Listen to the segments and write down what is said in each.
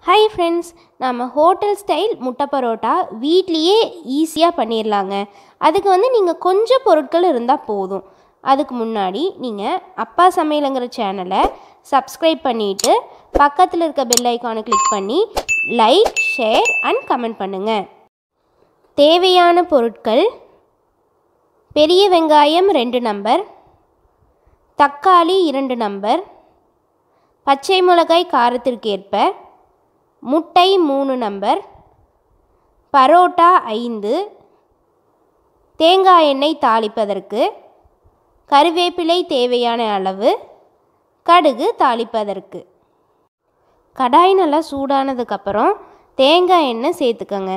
hi friends நம்ம hotel style முட்டை பரோட்டா வீட்லேயே ஈஸியாக பண்ணிடலாங்க அதுக்கு வந்து நீங்கள் கொஞ்சம் பொருட்கள் இருந்தால் போதும் அதுக்கு முன்னாடி நீங்கள் அப்பா சமையலுங்கிற சேனலை சப்ஸ்கிரைப் பண்ணிவிட்டு பக்கத்தில் இருக்க பெல் ஐக்கானை கிளிக் பண்ணி லைக் ஷேர் அண்ட் கமெண்ட் பண்ணுங்கள் தேவையான பொருட்கள் பெரிய வெங்காயம் ரெண்டு நம்பர் தக்காளி இரண்டு நம்பர் பச்சை மிளகாய் காரத்திற்கு ஏற்ப முட்டை மூணு நம்பர் பரோட்டா ஐந்து தேங்காய் எண்ணெய் தாளிப்பதற்கு கருவேப்பிலை தேவையான அளவு கடுகு தாளிப்பதற்கு கடாய் நல்லா சூடானதுக்கப்புறம் தேங்காய் எண்ணெய் சேர்த்துக்கோங்க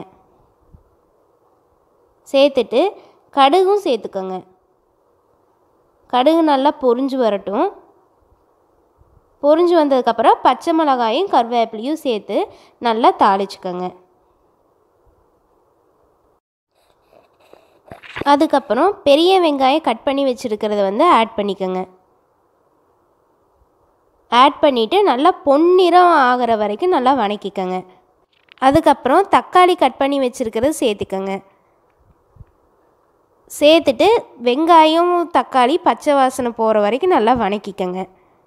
சேர்த்துட்டு கடுகும் சேர்த்துக்கோங்க கடுகு நல்லா பொரிஞ்சு வரட்டும் பொரிஞ்சு வந்ததுக்கப்புறம் பச்சை மிளகாயும் கருவேப்பிலையும் சேர்த்து நல்லா தாளிச்சுக்கோங்க அதுக்கப்புறம் பெரிய வெங்காயம் கட் பண்ணி வச்சுருக்கிறத வந்து ஆட் பண்ணிக்கோங்க ஆட் பண்ணிவிட்டு நல்லா பொன்னிறம் ஆகிற வரைக்கும் நல்லா வணக்கிக்கோங்க அதுக்கப்புறம் தக்காளி கட் பண்ணி வச்சுருக்கிறது சேர்த்துக்கோங்க சேர்த்துட்டு வெங்காயம் தக்காளி பச்சை வாசனை போகிற வரைக்கும் நல்லா வணக்கிக்கோங்க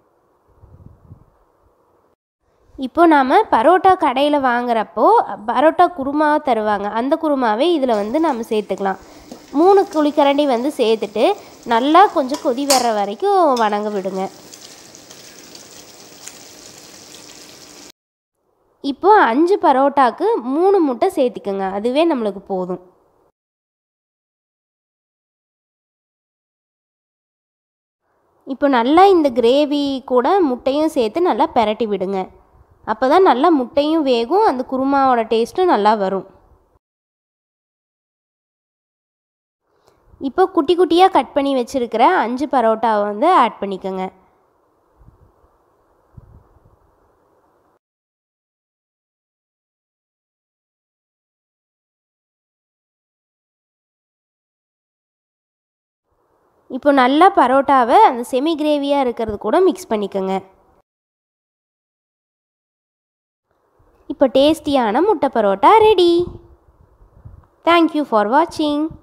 இப்போ நாம் பரோட்டா கடையில் வாங்குறப்போ பரோட்டா குருமா தருவாங்க அந்த குருமாவே இதில் வந்து நம்ம சேர்த்துக்கலாம் மூணு குழிக்கரண்டி வந்து சேர்த்துட்டு நல்லா கொஞ்சம் கொதி வர்ற வரைக்கும் வணங்க விடுங்க இப்போ அஞ்சு பரோட்டாக்கு மூணு முட்டை சேர்த்திக்கோங்க அதுவே நம்மளுக்கு போதும் இப்போ நல்லா இந்த கிரேவி கூட முட்டையும் சேர்த்து நல்லா பெரட்டி விடுங்க அப்போ தான் நல்லா முட்டையும் வேகும் அந்த குருமாவோட டேஸ்ட்டும் நல்லா வரும் இப்போ குட்டி குட்டியாக கட் பண்ணி வச்சுருக்கிற அஞ்சு பரோட்டாவை வந்து ஆட் பண்ணிக்கோங்க இப்போ நல்லா பரோட்டாவை அந்த செமி கிரேவியாக இருக்கிறது கூட மிக்ஸ் பண்ணிக்கோங்க இப்போ டேஸ்டியான முட்டை பரோட்டா ரெடி தேங்க்யூ ஃபார் வாட்சிங்